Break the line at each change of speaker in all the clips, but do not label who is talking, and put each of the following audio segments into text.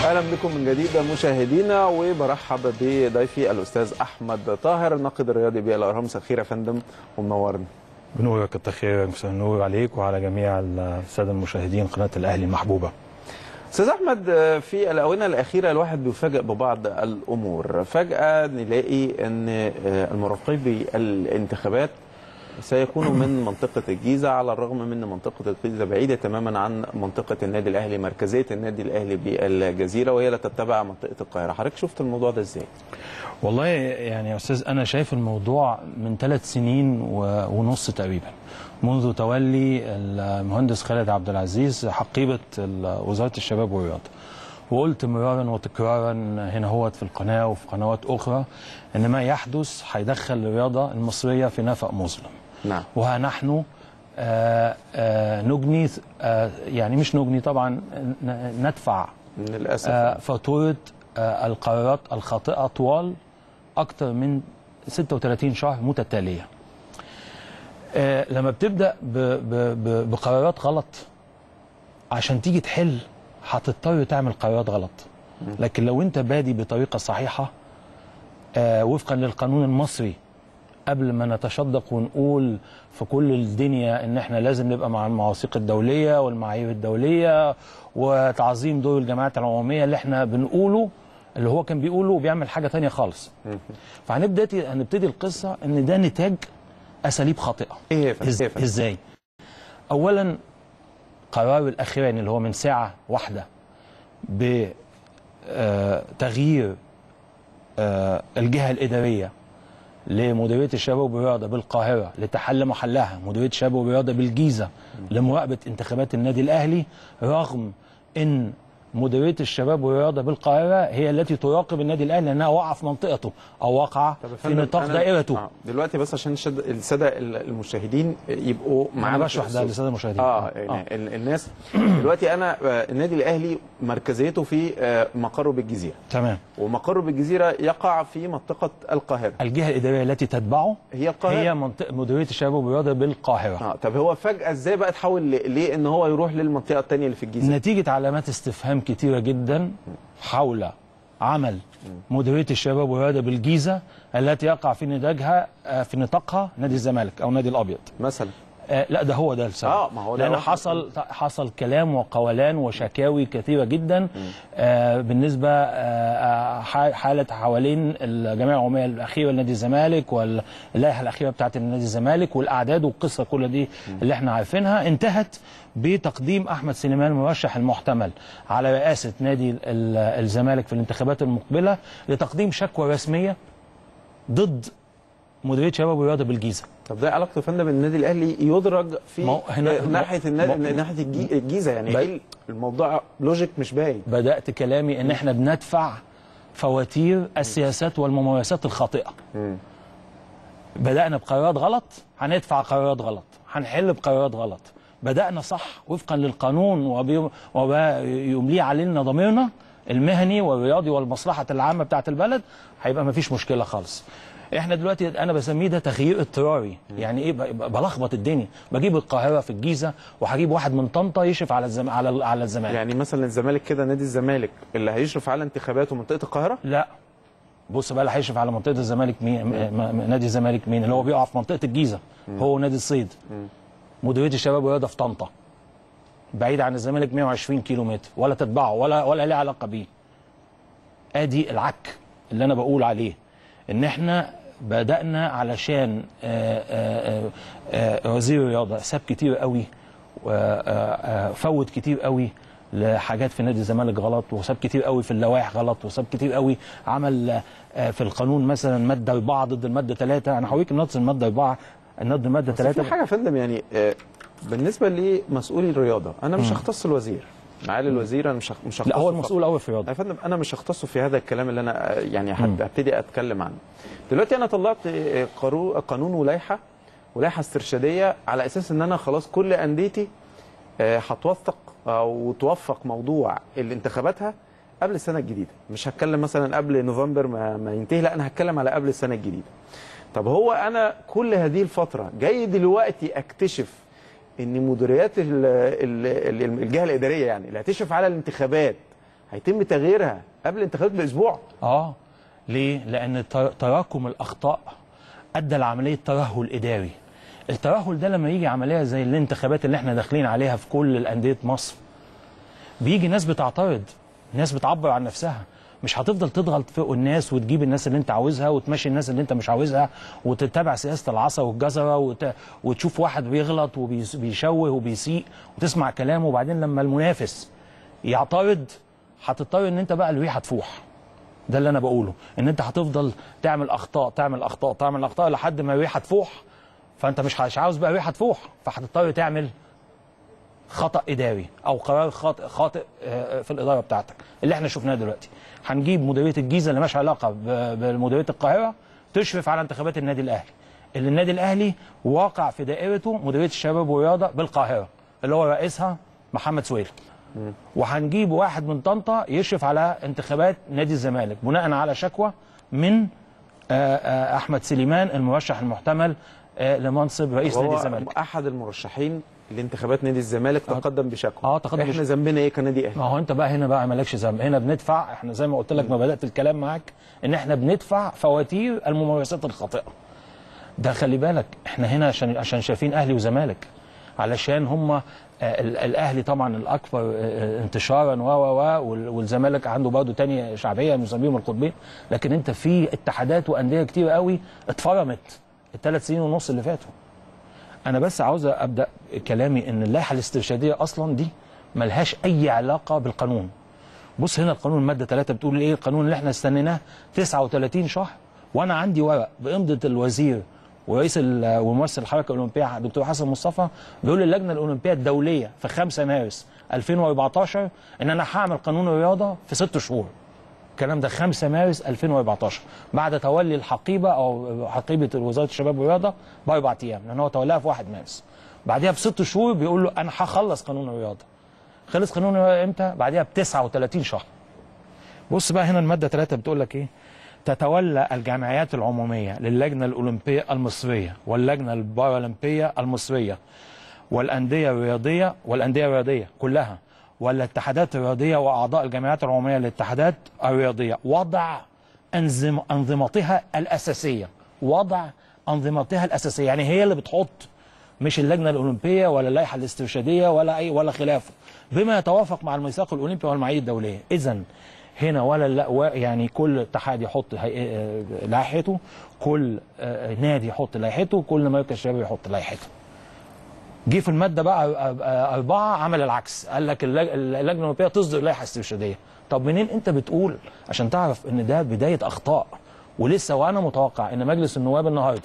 اهلا بكم من جديد مشاهدينا وبرحب بضيفي الاستاذ احمد طاهر الناقد الرياضي بالاهرام مساء الخير يا فندم ومنورنا
بنورك كتر خيرك مساء النور عليك وعلى جميع الساده المشاهدين قناه الاهلي المحبوبه
استاذ احمد في الاونه الاخيره الواحد بيفاجئ ببعض الامور فجاه نلاقي ان المراقبي الانتخابات سيكونوا من منطقة الجيزة على الرغم من منطقة الجيزة بعيدة تماما عن منطقة النادي الأهلي مركزية النادي الأهلي بالجزيرة وهي لا تتبع منطقة القاهرة حضرتك شفت الموضوع ده ازاي؟
والله يعني يا استاذ انا شايف الموضوع من ثلاث سنين ونص تقريبا منذ تولي المهندس خالد عبد العزيز حقيبه وزاره الشباب والرياضه وقلت مرارا وتكرارا هنا هوت في القناه وفي قنوات اخرى ان ما يحدث هيدخل الرياضه المصريه في نفق مظلم
نعم
وها نحن آآ آآ نجني آآ يعني مش نجني طبعا ندفع
للاسف
فاتوره القرارات الخاطئه طوال اكثر من 36 شهر متتاليه لما بتبدا ب ب ب بقرارات غلط عشان تيجي تحل هتضطر تعمل قرارات غلط لكن لو انت بادي بطريقه صحيحه وفقا للقانون المصري قبل ما نتشدق ونقول في كل الدنيا ان احنا لازم نبقى مع المواثيق الدوليه والمعايير الدوليه وتعظيم دور الجماعات العموميه اللي احنا بنقوله اللي هو كان بيقوله وبيعمل حاجه تانية خالص فهنبدا هنبتدي القصه ان ده نتاج اساليب خاطئه
ايه
إز... ازاي اولا قرار الاخيراني اللي هو من ساعه واحده بتغيير الجهه الاداريه لمديريه الشباب والرياضه بالقاهره لتحل محلها مديريه الشباب والرياضه بالجيزه لمراقبه انتخابات النادي الاهلي رغم ان مديريه الشباب والرياضه بالقاهره هي التي تراقب النادي الاهلي لانها واقعه في منطقته او واقعه في نطاق دائرته
آه دلوقتي بس عشان الشد... الساده المشاهدين يبقوا
معانا انا بشرح ده للساده المشاهدين
اه, يعني آه. الناس دلوقتي انا النادي الاهلي مركزيته في مقره بالجزيره
تمام
ومقره بالجزيره يقع في منطقه القاهره
الجهه الاداريه التي تتبعه
هي القاهره
هي منطقه مديريه الشباب والرياضه بالقاهره
اه طب هو فجاه ازاي بقى تحول ليه ان هو يروح للمنطقه الثانيه اللي في الجيزه
نتيجه علامات استفهام كتيره جدا حول عمل مديريه الشباب والرياضه بالجيزه التي يقع في نتاجها في نطاقها نادي الزمالك او نادي الابيض
مثلا
آه لا ده هو ده السبب
اه ما هو ده
لان حصل حصل كلام وقولان وشكاوي كثيره جدا آه بالنسبه آه حاله حوالين الجمعيه العموميه الاخيره لنادي الزمالك واللائحه الاخيره بتاعه نادي الزمالك والاعداد والقصه كل دي اللي احنا عارفينها انتهت بتقديم احمد سليمان المرشح المحتمل على رئاسه نادي الزمالك في الانتخابات المقبله لتقديم شكوى رسميه ضد مديريه شباب والرياضه بالجيزه
طب ده علاقته يا فندم النادي الاهلي يدرج في
مو هنا
ناحيه النادي ناحيه الجيزه يعني ايه الموضوع لوجيك مش باين
بدات كلامي ان احنا بندفع فواتير السياسات والممارسات الخاطئه م. بدانا بقرارات غلط هندفع قرارات غلط هنحل بقرارات غلط بدانا صح وفقا للقانون ويمليه علينا ضميرنا المهني والرياضي والمصلحه العامه بتاعه البلد هيبقى مفيش مشكله خالص احنا دلوقتي انا بسميه ده تغيير اضطراري يعني ايه بلخبط الدنيا بجيب القاهره في الجيزه وهجيب واحد من طنطا يشرف على الزم... على على الزمالك
يعني مثلا الزمالك كده نادي الزمالك اللي هيشرف على انتخاباته منطقه القاهره
لا بص بقى اللي هيشرف على منطقه الزمالك مين نادي الزمالك مين اللي هو بيقع في منطقه الجيزه هو نادي الصيد مديريه الشباب والرياضه في طنطا بعيد عن الزمالك 120 كيلو متر ولا تتبعه ولا ولا ليه علاقه بيه ادي العك اللي انا بقول عليه ان احنا بدانا علشان آآ آآ وزير الرياضه ساب كتير قوي فوت كتير قوي لحاجات في نادي الزمالك غلط وساب كتير قوي في اللوائح غلط وساب كتير قوي عمل في القانون مثلا ماده 4 ضد الماده 3 انا هوريك نص الماده 4 ضد الماده 3
في حاجه يا فندم يعني بالنسبه لمسؤولي الرياضه انا مش هختص الوزير معالي الوزير انا مش مش
لا هو المسؤول الاول في الرياضه
يا فندم انا مش هختصه في هذا الكلام اللي انا يعني هبتدي اتكلم عنه دلوقتي انا طلعت قانون ولائحه ولائحه استرشاديه على اساس ان انا خلاص كل انديتي هتوثق او توفق موضوع الانتخاباتها قبل السنه الجديده مش هتكلم مثلا قبل نوفمبر ما, ما ينتهي لا انا هتكلم على قبل السنه الجديده طب هو انا كل هذه الفتره جاي دلوقتي اكتشف ان مديريات ال- ال- ال- الجهه الاداريه يعني اللي هتشرف على الانتخابات هيتم تغييرها قبل الانتخابات باسبوع
اه ليه؟ لان تر- تراكم الاخطاء ادى لعمليه ترهل اداري. الترهل ده لما يجي عمليه زي الانتخابات اللي احنا داخلين عليها في كل الانديه مصر بيجي ناس بتعترض ناس بتعبر عن نفسها مش هتفضل تضغط فوق الناس وتجيب الناس اللي انت عاوزها وتمشي الناس اللي انت مش عاوزها وتتبع سياسه العصا والجزره وت... وتشوف واحد بيغلط وبيشوه وبيسيء وتسمع كلامه وبعدين لما المنافس يعترض هتضطر ان انت بقى الريحه تفوح ده اللي انا بقوله ان انت هتفضل تعمل اخطاء تعمل اخطاء تعمل اخطاء لحد ما الريحه تفوح فانت مش مش عاوز بقى الريحه تفوح فهتضطر تعمل خطا اداري او قرار خاطئ خاطئ آه، في الاداره بتاعتك اللي احنا شفناه دلوقتي هنجيب مديريه الجيزه اللي مالهاش علاقه ب- بمديريه القاهره تشرف على انتخابات النادي الاهلي اللي النادي الاهلي واقع في دائرته مديريه الشباب والرياضه بالقاهره اللي هو رئيسها محمد سويل وهنجيب واحد من طنطا يشرف على انتخابات نادي الزمالك بناء على شكوى من آه، آه، احمد سليمان المرشح المحتمل آه، لمنصب رئيس نادي
وهو
الزمالك
احد المرشحين لانتخابات نادي الزمالك تقدم بشكوى
اه، تقدم
احنا
بشكوى.
ذنبنا ايه كنادي اهلي
ما هو انت بقى هنا بقى مالكش ذنب هنا بندفع احنا زي ما قلت لك ما بدات الكلام معاك ان احنا بندفع فواتير الممارسات الخاطئه ده خلي بالك احنا هنا عشان عشان شايفين اهلي وزمالك علشان هم الاهلي طبعا الاكثر آه، آه، انتشارا و و و وال- والزمالك عنده برضه تانية شعبيه مسميهم القطبين لكن انت في اتحادات وانديه كتير قوي اتفرمت الثلاث سنين ونص اللي فاتوا انا بس عاوز ابدا كلامي ان اللائحه الاسترشاديه اصلا دي ملهاش اي علاقه بالقانون بص هنا القانون الماده 3 بتقول ايه القانون اللي احنا استنيناه 39 شهر وانا عندي ورق بامضه الوزير ورئيس ال- وممثل الحركه الاولمبيه دكتور حسن مصطفى بيقول اللجنه الاولمبيه الدوليه في 5 مارس 2014 ان انا هعمل قانون الرياضه في ست شهور الكلام ده 5 مارس 2014 بعد تولي الحقيبه او حقيبه وزاره الشباب والرياضه باربع ايام لان هو تولاها في 1 مارس بعدها بست شهور بيقول له انا هخلص قانون الرياضه خلص قانون الرياضه امتى؟ بعدها ب 39 شهر بص بقى هنا الماده 3 بتقول لك ايه؟ تتولى الجمعيات العموميه للجنه الاولمبيه المصريه واللجنه البارالمبيه المصريه والانديه الرياضيه والانديه الرياضيه كلها والاتحادات الرياضيه واعضاء الجمعيات العموميه للاتحادات الرياضيه وضع أنظم انظمتها الاساسيه وضع انظمتها الاساسيه يعني هي اللي بتحط مش اللجنه الاولمبيه ولا اللائحه الاسترشاديه ولا اي ولا خلافه بما يتوافق مع الميثاق الاولمبي والمعايير الدوليه اذا هنا ولا لا و- يعني كل اتحاد يحط هي- آه، لائحته كل آه، نادي يحط لائحته كل مركز شباب يحط لائحته جه في الماده بقى أ- أ- أربعة عمل العكس قال لك اللج- اللجنه الاولمبيه تصدر لائحه استرشاديه طب منين انت بتقول عشان تعرف ان ده بدايه اخطاء ولسه وانا متوقع ان مجلس النواب النهارده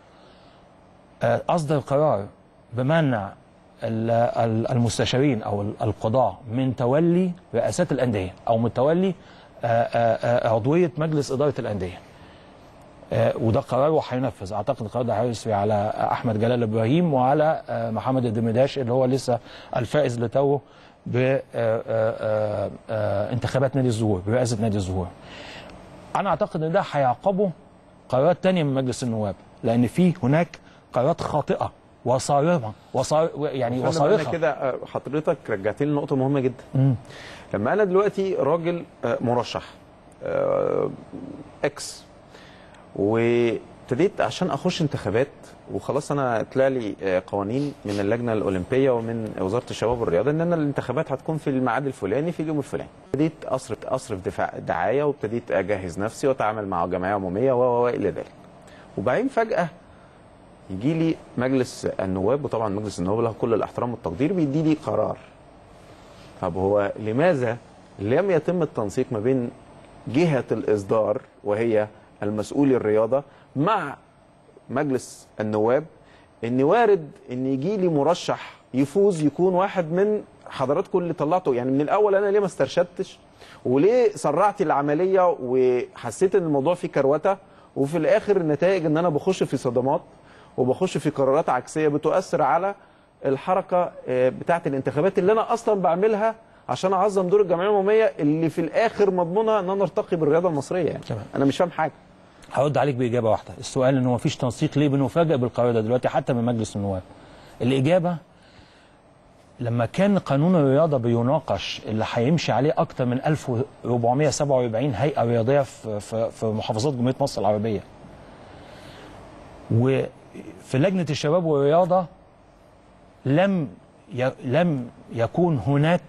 آه، اصدر قرار بمنع ال- ال- المستشارين او ال- القضاة من تولي رئاسات الانديه او من تولي آه، آه، آه، عضويه مجلس اداره الانديه آه، وده قرار وهينفذ اعتقد القرار ده هيسري على احمد جلال ابراهيم وعلى آه، محمد الدمداش اللي هو لسه الفائز لتوه بانتخابات نادي الزهور برئاسه نادي الزهور انا اعتقد ان ده هيعقبه قرارات تانية من مجلس النواب لان في هناك قرارات خاطئه وصارمه وصار يعني
فأنا بقى
وصارخه
كده آه، حضرتك رجعتني لنقطه مهمه جدا لما انا دلوقتي راجل آه، مرشح آه، اكس وابتديت عشان اخش انتخابات وخلاص انا طلع لي آه، قوانين من اللجنه الاولمبيه ومن وزاره الشباب والرياضه ان انا الانتخابات هتكون في الميعاد الفلاني في اليوم الفلاني ابتديت اصرف اصرف دفاع دعايه وابتديت اجهز نفسي واتعامل مع جمعيه عموميه و و- والى ذلك وبعدين فجاه يجي لي مجلس النواب وطبعا مجلس النواب له كل الاحترام والتقدير بيدي لي قرار طب هو لماذا لم يتم التنسيق ما بين جهة الإصدار وهي المسؤول الرياضة مع مجلس النواب إن وارد إن يجي لي مرشح يفوز يكون واحد من حضراتكم اللي طلعته يعني من الأول أنا ليه ما استرشدتش وليه سرعت العملية وحسيت إن الموضوع فيه كروتة وفي الآخر النتائج إن أنا بخش في صدمات وبخش في قرارات عكسية بتؤثر على الحركه آه، بتاعه الانتخابات اللي انا اصلا بعملها عشان اعظم دور الجمعيه العموميه اللي في الاخر مضمونه ان انا ارتقي بالرياضه المصريه يعني
تمام.
انا مش فاهم حاجه
هرد عليك باجابه واحده السؤال ان هو مفيش تنسيق ليه بنفاجئ بالقرار ده دلوقتي حتى من مجلس النواب الاجابه لما كان قانون الرياضه بيناقش اللي هيمشي عليه اكتر من 1447 هيئه رياضيه في في في محافظات جمهوريه مصر العربيه وفي لجنه الشباب والرياضه لم ي... لم يكون هناك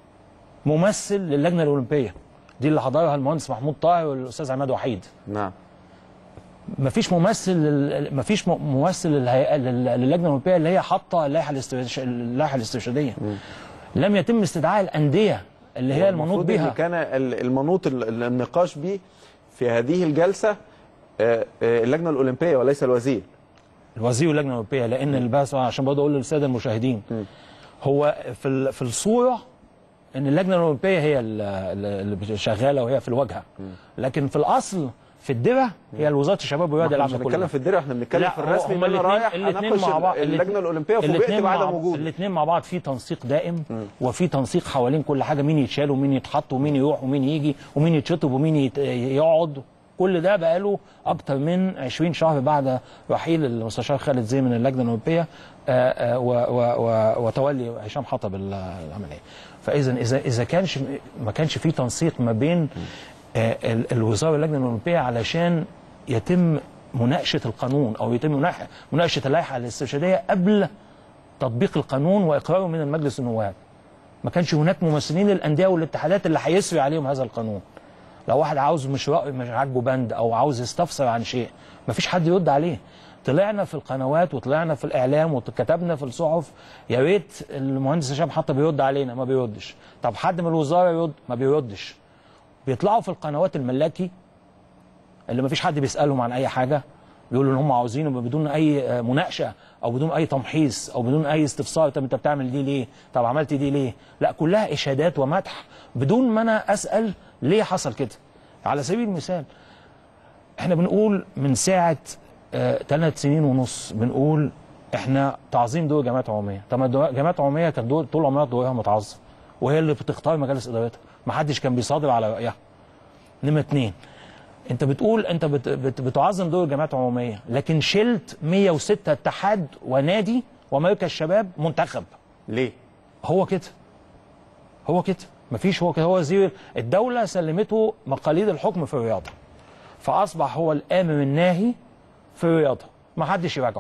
ممثل للجنه الاولمبيه دي اللي حضرها المهندس محمود طاهر والاستاذ عماد وحيد
نعم
مفيش ممثل لل- مفيش م- ممثل للهيئه لل- للجنه الاولمبيه اللي هي حاطه اللائحه الاسترش- اللائحه الاسترشاديه لم يتم استدعاء الانديه اللي هي المنوط
المفروض ان
بها
كان ال- المنوط ال- ال- النقاش به في هذه الجلسه آه، آه، اللجنه الاولمبيه وليس الوزير
الوزير واللجنه الاولمبيه لان البحث عشان برضه اقول للساده المشاهدين هو في ال- في الصوره ان اللجنه الاولمبيه هي ال- ال- اللي شغاله وهي في الواجهه لكن في الاصل في الدرة هي وزاره الشباب والرياضه
احنا مش
العامه
بنتكلم
كلها
في الدرع احنا بنتكلم
لا،
في الرسمي
هم
ان انا رايح
الاتنين
اناقش
مع بعض
اللجنه الاولمبيه وفوجئت
الاتنين مع
بعدم
بعض-
وجود
الاثنين مع بعض في تنسيق دائم وفي تنسيق حوالين كل حاجه مين يتشال ومين يتحط ومين يروح ومين يجي ومين يتشطب ومين يت- يقعد كل ده بقاله اكتر من 20 شهر بعد رحيل المستشار خالد زي من اللجنه الاولمبيه آه، آه، و- و- و- وتولي هشام حطب ال- العمليه فاذا اذا اذا كانش ما كانش في تنسيق ما بين آه، ال- الوزاره واللجنه الاولمبيه علشان يتم مناقشه القانون او يتم مناقشه مناقشه اللائحه الاسترشاديه قبل تطبيق القانون واقراره من المجلس النواب ما كانش هناك ممثلين للانديه والاتحادات اللي هيسري عليهم هذا القانون لو واحد عاوز مش رأي مش عاجبه بند او عاوز يستفسر عن شيء ما فيش حد يرد عليه طلعنا في القنوات وطلعنا في الاعلام وكتبنا في الصحف يا ريت المهندس هشام حتى بيرد علينا ما بيردش طب حد من الوزاره يرد ما بيردش بيطلعوا في القنوات الملاكي اللي ما فيش حد بيسالهم عن اي حاجه بيقولوا ان هم عاوزينه بدون اي آه، مناقشه او بدون اي تمحيص او بدون اي استفسار طب انت بتعمل دي ليه؟ طب عملت دي ليه؟ لا كلها اشادات ومدح بدون ما انا اسال ليه حصل كده؟ على سبيل المثال احنا بنقول من ساعه ثلاث سنين ونص بنقول احنا تعظيم دور جمعيات عموميه، طب ما الدو- جمعيات عموميه كانت دور طول عمرها دورها متعظم وهي اللي بتختار مجالس ادارتها، ما حدش كان بيصادر على رايها. نمرة اتنين انت بتقول انت بت بت بتعظم دور الجمعيات العموميه لكن شلت 106 اتحاد ونادي ومركز شباب منتخب
ليه؟
هو كده هو كده مفيش هو كده هو وزير الدوله سلمته مقاليد الحكم في الرياضه فاصبح هو الامر الناهي في الرياضه ما حدش يراجعه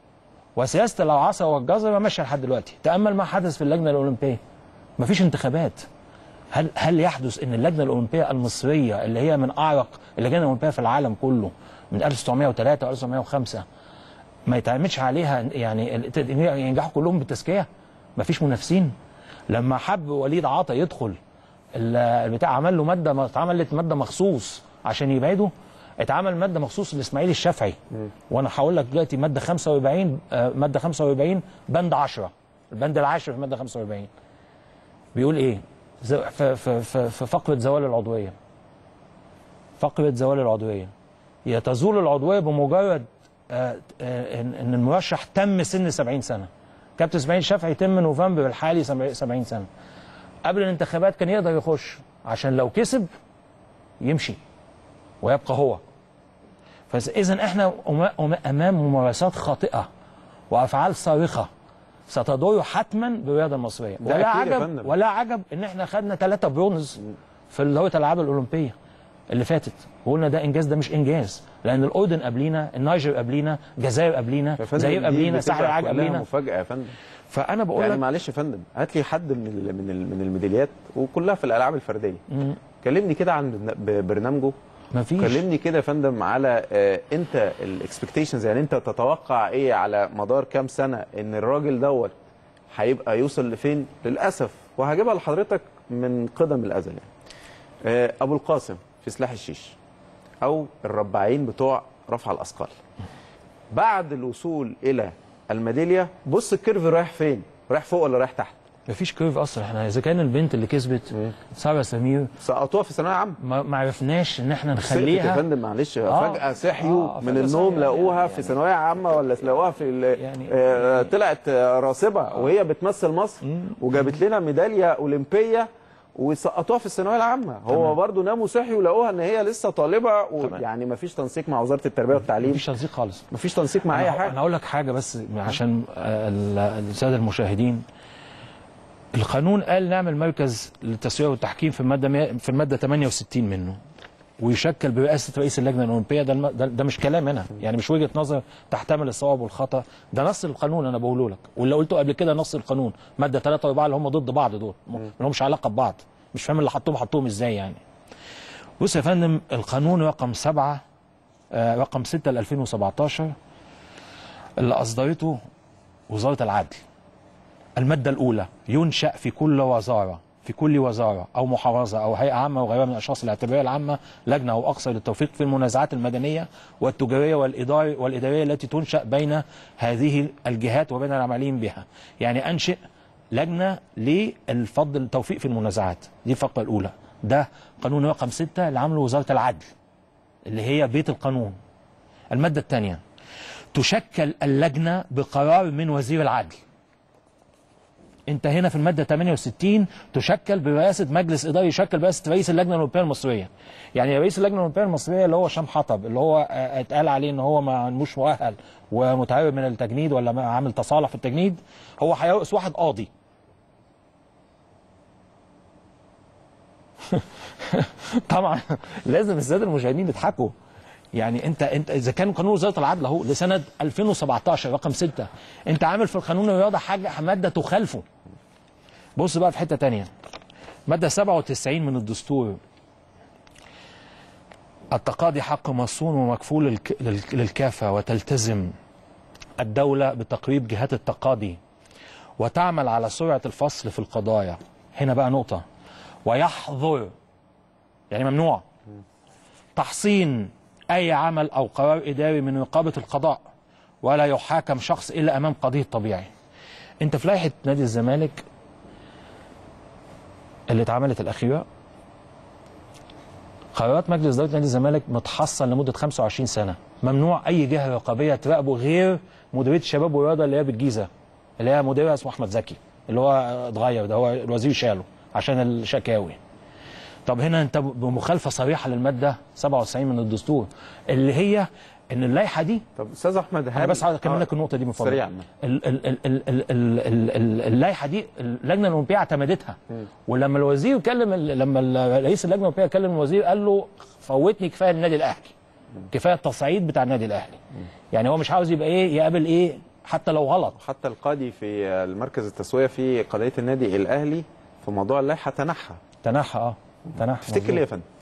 وسياسه العصا والجزر ماشيه لحد دلوقتي تامل ما حدث في اللجنه الاولمبيه مفيش انتخابات هل هل يحدث ان اللجنه الاولمبيه المصريه اللي هي من اعرق اللجان الاولمبيه في العالم كله من 1903 و 1905 ما يتعملش عليها يعني ال- ت- ينجحوا كلهم بالتزكيه مفيش منافسين لما حب وليد عطا يدخل ال- البتاع عمل له ماده ما اتعملت ماده مخصوص عشان يبعده اتعمل ماده مخصوص لاسماعيل الشافعي وانا هقول لك دلوقتي ماده 45 آه، ماده 45 بند 10 البند العاشر في ماده 45 بيقول ايه ز- في في في في فقره زوال العضويه فقره زوال العضويه هي تزول العضويه بمجرد آه، آه، ان إن المرشح تم سن 70 سنه كابتن اسماعيل شافعي يتم نوفمبر الحالي 70 سنه قبل الانتخابات كان يقدر يخش عشان لو كسب يمشي ويبقى هو فاذا احنا أما- أما- امام ممارسات خاطئه وافعال صارخه ستضر حتما بالرياضه المصريه
ده
ولا
أكيد يا
عجب
فندم.
ولا عجب ان احنا خدنا ثلاثه برونز في اللي هو الالعاب الاولمبيه اللي فاتت وقلنا ده انجاز ده مش انجاز لان الاردن قبلينا النيجر قبلينا الجزائر قبلينا
يا فندم
الجزائر
دي
قبلينا
بتبقى
ساحل العاج
كلها
قبلينا
مفاجاه يا فندم
فانا بقول
يعني
لك
معلش يا فندم هات لي حد من ال من ال من الميداليات وكلها في الالعاب الفرديه كلمني كده عن برن- ب- برنامجه
مفيش
كلمني كده يا فندم على آه، انت الاكسبكتيشنز يعني انت تتوقع ايه على مدار كام سنه ان الراجل دوت هيبقى يوصل لفين للاسف وهجيبها لحضرتك من قدم الازل يعني آه، ابو القاسم في سلاح الشيش او الرباعين بتوع رفع الاثقال بعد الوصول الى الميداليه بص الكيرف رايح فين رايح فوق ولا رايح تحت
مفيش كيرف اصلا احنا اذا كان البنت اللي كسبت ساره سمير
سقطوها في ثانويه عامه
ما ما عرفناش ان احنا
سقطت يا
نخليها
فندم معلش
آه.
فجأة صحيوا
آه،
من
فجأة
النوم
صحيوا.
لقوها
يعني-
في ثانوية عامة ولا لقوها في ال-
يعني-
آه، طلعت آه، راسبة وهي بتمثل مصر وجابت لنا ميدالية أولمبية وسقطوها في الثانوية العامة هو برضو ناموا صحيوا لقوها ان هي لسه طالبة ويعني ما فيش تنسيق مع وزارة التربية والتعليم
مفيش تنسيق خالص
ما فيش تنسيق مع اي
انا
حاجة
انا اقول لك حاجه بس عشان آه، ال- الساده المشاهدين القانون قال نعمل مركز للتسويه والتحكيم في الماده مية- في الماده 68 منه ويشكل برئاسه رئيس اللجنه الاولمبيه ده, الم- ده, ده مش كلام هنا يعني مش وجهه نظر تحتمل الصواب والخطا ده نص القانون انا بقوله لك واللي قلته قبل كده نص القانون ماده 3 و4 اللي هم ضد بعض دول ما لهمش علاقه ببعض مش فاهم اللي حطوهم حطوهم ازاي يعني بص يا فندم القانون رقم 7 آه، رقم 6 ل 2017 اللي اصدرته وزاره العدل المادة الأولى ينشأ في كل وزارة في كل وزارة أو محافظة أو هيئة عامة وغيرها من الأشخاص الاعتبارية العامة لجنة أو أكثر للتوفيق في المنازعات المدنية والتجارية والإدارة والإدارية التي تنشأ بين هذه الجهات وبين العاملين بها يعني أنشئ لجنة للفضل التوفيق في المنازعات دي الفقرة الأولى ده قانون رقم 6 اللي عامله وزارة العدل اللي هي بيت القانون المادة الثانية تشكل اللجنة بقرار من وزير العدل انت هنا في الماده 68 تشكل برئاسه مجلس اداري يشكل برئاسه رئيس اللجنه الاولمبيه المصريه. يعني رئيس اللجنه الاولمبيه المصريه اللي هو هشام حطب اللي هو آه، اتقال عليه ان هو ما مش مؤهل ومتهرب من التجنيد ولا ما عامل تصالح في التجنيد هو هيرأس واحد قاضي. طبعا لازم الساده المشاهدين يضحكوا يعني انت انت اذا كان قانون وزاره العدل اهو لسنه 2017 رقم 6 انت عامل في القانون الرياضه حاجه ماده تخالفه بص بقى في حته تانية ماده 97 من الدستور التقاضي حق مصون ومكفول للك- للك- للكافه وتلتزم الدوله بتقريب جهات التقاضي وتعمل على سرعه الفصل في القضايا هنا بقى نقطه ويحظر يعني ممنوع تحصين اي عمل او قرار اداري من رقابه القضاء ولا يحاكم شخص الا امام قضيه طبيعي انت في لائحه نادي الزمالك اللي اتعملت الاخيره قرارات مجلس اداره نادي الزمالك متحصن لمده 25 سنه ممنوع اي جهه رقابيه تراقبه غير مديريه الشباب والرياضه اللي هي بالجيزه اللي هي مديرها اسمه احمد زكي اللي هو اتغير ده هو الوزير شاله عشان الشكاوي طب هنا انت بمخالفه صريحه للماده 97 من الدستور اللي هي ان اللائحه دي
طب استاذ احمد
انا
هل
بس عاوز اكمل لك النقطه دي من فضلك
سريعا
ال- ال- ال- ال- ال- ال- ال- ال- اللائحه دي اللجنه الاولمبيه اعتمدتها ولما الوزير كلم ال- لما ال- رئيس اللجنه الاولمبيه كلم الوزير قال له فوتني كفايه النادي الاهلي كفايه التصعيد بتاع النادي الاهلي يعني هو مش عاوز يبقى ايه يقابل ايه حتى لو غلط
حتى القاضي في المركز التسويه في قضيه النادي الاهلي في موضوع اللائحه تنحى
تنحى اه تنحى
تفتكر
مظبوط.
ليه يا فندم؟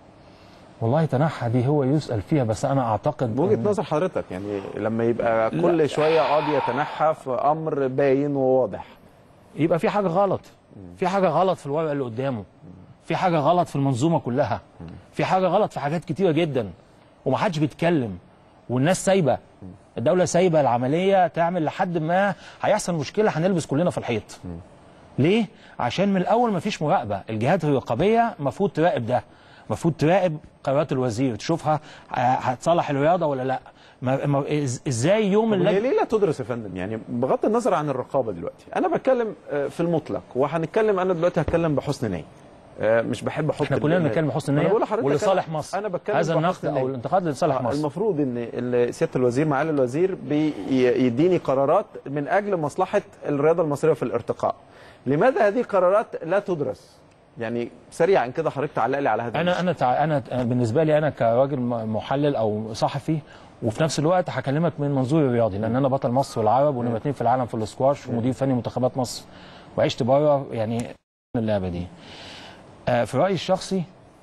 والله تنحى دي هو يسال فيها بس انا اعتقد
بوجهه
إن-
نظر حضرتك يعني لما يبقى كل شويه قاضي يتنحى في امر باين وواضح
يبقى في حاجه غلط في حاجه غلط في الورقه اللي قدامه في حاجه غلط في المنظومه كلها في حاجه غلط في حاجات كتيره جدا ومحدش بيتكلم والناس سايبه الدوله سايبه العمليه تعمل لحد ما هيحصل مشكله هنلبس كلنا في الحيط ليه عشان من الاول مفيش مراقبه الجهات الرقابيه المفروض تراقب ده المفروض تراقب قرارات الوزير تشوفها آه، هتصلح الرياضه ولا لا ما ما إز- ازاي يوم
طب هي
اللجنه
ليه لا تدرس يا فندم يعني بغض النظر عن الرقابه دلوقتي انا بتكلم آه، في المطلق وهنتكلم انا دلوقتي هتكلم بحسن نيه آه، مش بحب احط
احنا كلنا
ال-
بنتكلم بحسن
ما أنا
نيه
بقول لحضرتك
ولصالح
أنا-
مصر
انا بتكلم
هذا النقد
بحسن
او
نية.
الانتقاد لصالح
آه،
مصر
المفروض ان ال- سياده الوزير معالي الوزير بيديني قرارات من اجل مصلحه الرياضه المصريه في الارتقاء لماذا هذه القرارات لا تدرس يعني سريعا كده حضرتك تعلق لي على هذا
انا انا تع... انا أنا بالنسبه لي انا كراجل م- محلل او صحفي وفي نفس الوقت هكلمك من منظور الرياضي لان انا بطل مصر والعرب ونمره اثنين في العالم في الاسكواش ومدير فني منتخبات مصر وعشت بره يعني اللعبه دي آه، في رايي الشخصي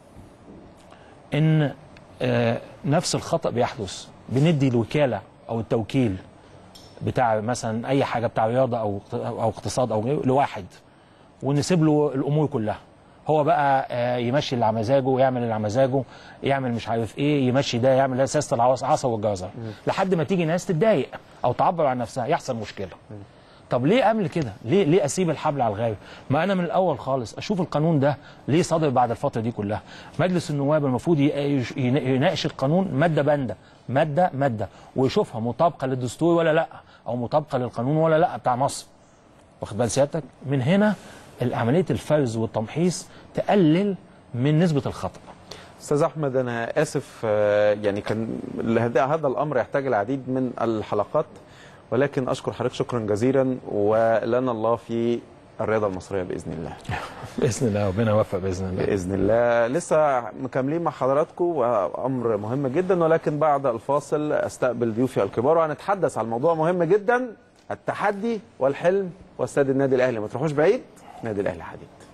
ان آه، نفس الخطا بيحدث بندي الوكاله او التوكيل بتاع مثلا اي حاجه بتاع رياضه او او اقتصاد او غيره لواحد ونسيب له الامور كلها هو بقى آه، يمشي اللي على مزاجه ويعمل اللي على مزاجه يعمل مش عارف ايه يمشي ده يعمل ده سياسه العصا والجزر لحد ما تيجي ناس تتضايق او تعبر عن نفسها يحصل مشكله طب ليه اعمل كده؟ ليه ليه اسيب الحبل على الغايب؟ ما انا من الاول خالص اشوف القانون ده ليه صادر بعد الفتره دي كلها؟ مجلس النواب المفروض ي- ين- يناقش القانون ماده بنده، ماده ماده ويشوفها مطابقه للدستور ولا لا؟ او مطابقه للقانون ولا لا بتاع مصر. واخد بال سيادتك؟ من هنا عمليه الفرز والتمحيص تقلل من نسبه الخطا.
استاذ احمد انا اسف آه، يعني كان هذا هذا الامر يحتاج العديد من الحلقات ولكن اشكر حضرتك شكرا جزيلا ولنا الله في الرياضه المصريه باذن الله
باذن الله ربنا يوفق باذن الله
باذن الله لسه مكملين مع حضراتكم وامر مهم جدا ولكن بعد الفاصل استقبل ضيوفي الكبار وهنتحدث عن موضوع مهم جدا التحدي والحلم واستاد النادي الاهلي ما تروحوش بعيد نادي الاهلي حديد